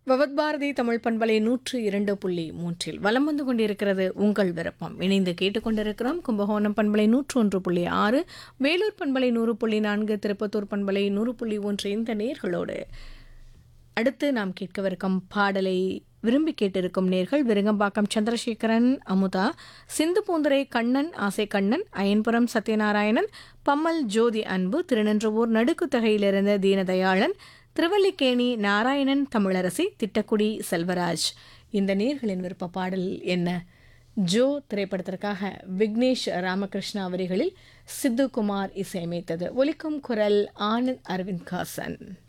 பவத் பாரதி தமிழ் பண்பலை நூற்று இரண்டு புள்ளி மூன்றில் வலம் வந்து கொண்டிருக்கிறது உங்கள் விருப்பம் இணைந்து கேட்டுக்கொண்டிருக்கிறோம் கும்பகோணம் பண்பலை நூற்று ஒன்று புள்ளி ஆறு வேலூர் பண்பலை நூறு புள்ளி நான்கு திருப்பத்தூர் பண்பலை நூறு புள்ளி ஒன்று இந்த நேர்களோடு அடுத்து நாம் கேட்கவிருக்கும் பாடலை விரும்பி கேட்டிருக்கும் நேர்கள் விருங்கம்பாக்கம் சந்திரசேகரன் அமுதா சிந்து பூந்துரை கண்ணன் ஆசை கண்ணன் அயன்புரம் சத்யநாராயணன் பம்மல் ஜோதி அன்பு திருநென்றவூர் நடுக்குத்தகையிலிருந்த தீனதயாளன் திருவல்லிக்கேணி நாராயணன் தமிழரசி திட்டக்குடி செல்வராஜ் இந்த நேர்களின் விருப்ப பாடல் என்ன ஜோ திரைப்படத்திற்காக விக்னேஷ் ராமகிருஷ்ணா வரிகளில் சித்துகுமார் இசையமைத்தது ஒலிக்கும் குரல் ஆனந்த் அரவிந்த் காசன்